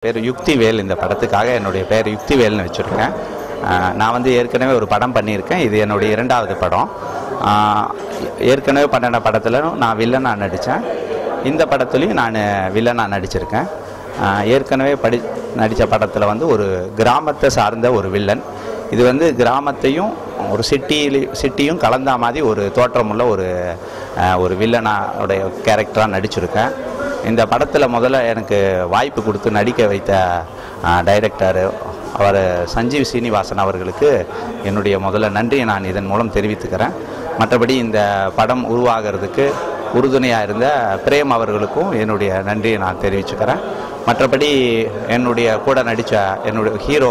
பேர் யுக்திவேல் இந்த படத்துக்காக என்னுடைய பேர் யுக்திவேல்னு வச்சுருக்கேன் ஆஹ் நான் வந்து ஏற்கனவே ஒரு படம் பண்ணியிருக்கேன் இது என்னுடைய இரண்டாவது படம் ஆஹ் ஏற்கனவே பண்ணின படத்தில் நான் வில்லனாக நடித்தேன் இந்த படத்துலையும் நான் வில்லனாக நடிச்சிருக்கேன் ஆஹ் ஏற்கனவே படி நடித்த படத்தில் வந்து ஒரு கிராமத்தை சார்ந்த ஒரு வில்லன் இது வந்து கிராமத்தையும் ஒரு சிட்டியில சிட்டியும் கலந்த மாதிரி ஒரு தோற்றமுள்ள ஒரு ஆஹ் ஒரு வில்லனாவுடைய கேரக்டராக நடிச்சிருக்கேன் இந்த படத்தில் முதல்ல எனக்கு வாய்ப்பு கொடுத்து நடிக்க வைத்த டைரக்டர் அவர் சஞ்சீவ் சீனிவாசன் அவர்களுக்கு என்னுடைய முதல்ல நன்றியை நான் இதன் மூலம் தெரிவித்துக்கிறேன் மற்றபடி இந்த படம் உருவாகிறதுக்கு உறுதுணையாக இருந்த பிரேம் அவர்களுக்கும் என்னுடைய நன்றியை நான் தெரிவிச்சுக்கிறேன் மற்றபடி என்னுடைய கூட நடித்த என்னுடைய ஹீரோ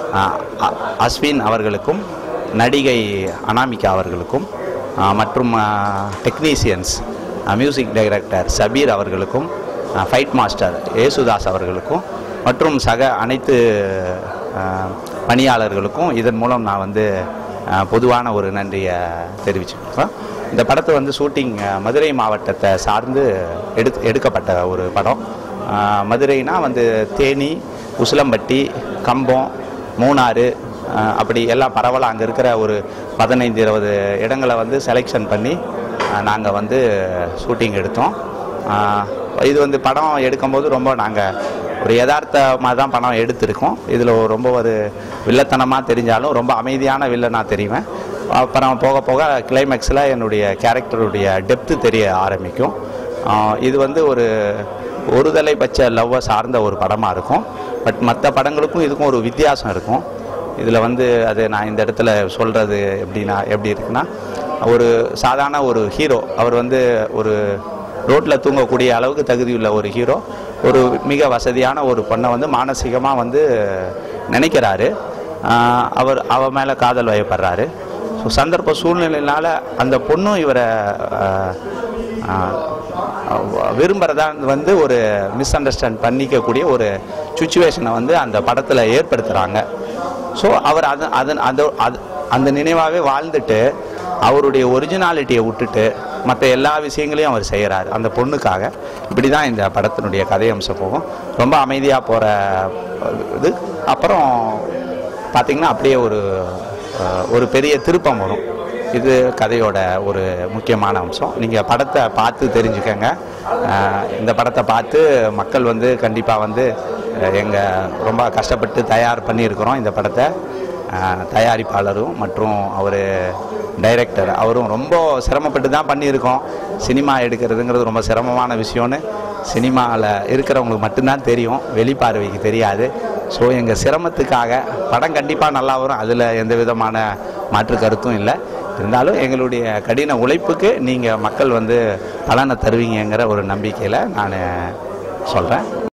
அஸ்வின் அவர்களுக்கும் நடிகை அனாமிகா அவர்களுக்கும் ஆ, மற்றும் டெக்னீசியன்ஸ் மியூசிக் டைரக்டர் சபீர் அவர்களுக்கும் ஃபைட் மாஸ்டர் ஏசுதாஸ் அவர்களுக்கும் மற்றும் சக அனைத்து ஆ, பணியாளர்களுக்கும் இதன் மூலம் நான் வந்து ஆ, பொதுவான ஒரு நன்றியை தெரிவிச்சுக்கிறேன் இந்த படத்தை வந்து ஷூட்டிங் மதுரை மாவட்டத்தை சார்ந்து எடுத்து எடுக்கப்பட்ட ஒரு படம் ஆ, மதுரைனா வந்து தேனி உசிலம்பட்டி கம்பம் மூணாறு ஆஹ் அப்படி எல்லாம் பரவலாக அங்கே இருக்கிற ஒரு பதினைந்து இருபது இடங்களை வந்து செலெக்ஷன் பண்ணி நாங்கள் வந்து ஷூட்டிங் எடுத்தோம் ஆஹ் இது வந்து படம் எடுக்கும்போது ரொம்ப நாங்கள் ஒரு யதார்த்தமாக தான் படம் எடுத்திருக்கோம் இதில் ரொம்ப ஒரு வில்லத்தனமாக தெரிஞ்சாலும் ரொம்ப அமைதியான வில்லனாக தெரிவேன் அப்புறம் போக போக கிளைமேக்ஸில் என்னுடைய கேரக்டருடைய டெப்த்து தெரிய ஆரம்பிக்கும் ஆஹ் இது வந்து ஒரு ஒருதலை பட்ச லவ்வை சார்ந்த ஒரு படமாக இருக்கும் பட் மற்ற படங்களுக்கும் இதுக்கும் ஒரு வித்தியாசம் இருக்கும் இதில் வந்து அது நான் இந்த இடத்துல சொல்கிறது எப்படின்னா எப்படி இருக்குன்னா ஒரு சாதாரண ஒரு ஹீரோ அவர் வந்து ஒரு ரோட்டில் தூங்கக்கூடிய அளவுக்கு தகுதியுள்ள ஒரு ஹீரோ ஒரு மிக வசதியான ஒரு பொண்ணை வந்து மானசீகமாக வந்து நினைக்கிறாரு ஆஹ் அவர் அவ மேலே காதல் வயப்படுறாரு ஸோ சந்தர்ப்ப சூழ்நிலையினால அந்த பொண்ணும் இவரை ஆஹ், ஆஹ், விரும்புகிறதா வந்து ஒரு மிஸ் அண்டர்ஸ்டாண்ட் பண்ணிக்கக்கூடிய ஒரு சுச்சுவேஷனை வந்து அந்த படத்தில் ஏற்படுத்துகிறாங்க ஸோ அவர் அது அது அந்த அது அந்த நினைவாகவே வாழ்ந்துட்டு அவருடைய ஒரிஜினாலிட்டியை விட்டுட்டு மற்ற எல்லா விஷயங்களையும் அவர் செய்கிறார் அந்த பொண்ணுக்காக இப்படி தான் இந்த படத்தினுடைய கதை அம்சம் போகும் ரொம்ப அமைதியாக போகிற இது அப்புறம் பார்த்திங்கன்னா அப்படியே ஒரு அஹ், ஒரு பெரிய திருப்பம் வரும் இது கதையோட ஒரு முக்கியமான அம்சம் நீங்கள் படத்தை பார்த்து தெரிஞ்சுக்கங்க அஹ், இந்த படத்தை பார்த்து மக்கள் வந்து கண்டிப்பாக வந்து எங்கள் ரொம்ப கஷ்டப்பட்டு தயார் பண்ணியிருக்கிறோம் இந்த படத்தை அஹ், தயாரிப்பாளரும் மற்றும் அவர் டைரக்டர் அவரும் ரொம்ப சிரமப்பட்டு தான் பண்ணியிருக்கோம் சினிமா எடுக்கிறதுங்கிறது ரொம்ப சிரமமான விஷயம்னு சினிமாவில் இருக்கிறவங்களுக்கு மட்டும்தான் தெரியும் வெளிப்பார்வைக்கு தெரியாது ஸோ எங்கள் சிரமத்துக்காக படம் கண்டிப்பாக நல்லா வரும் அதில் எந்த விதமான மாற்று கருத்தும் இல்லை இருந்தாலும் எங்களுடைய கடின உழைப்புக்கு நீங்கள் மக்கள் வந்து பலனை தருவீங்கங்கிற ஒரு நம்பிக்கையில் நான் சொல்கிறேன்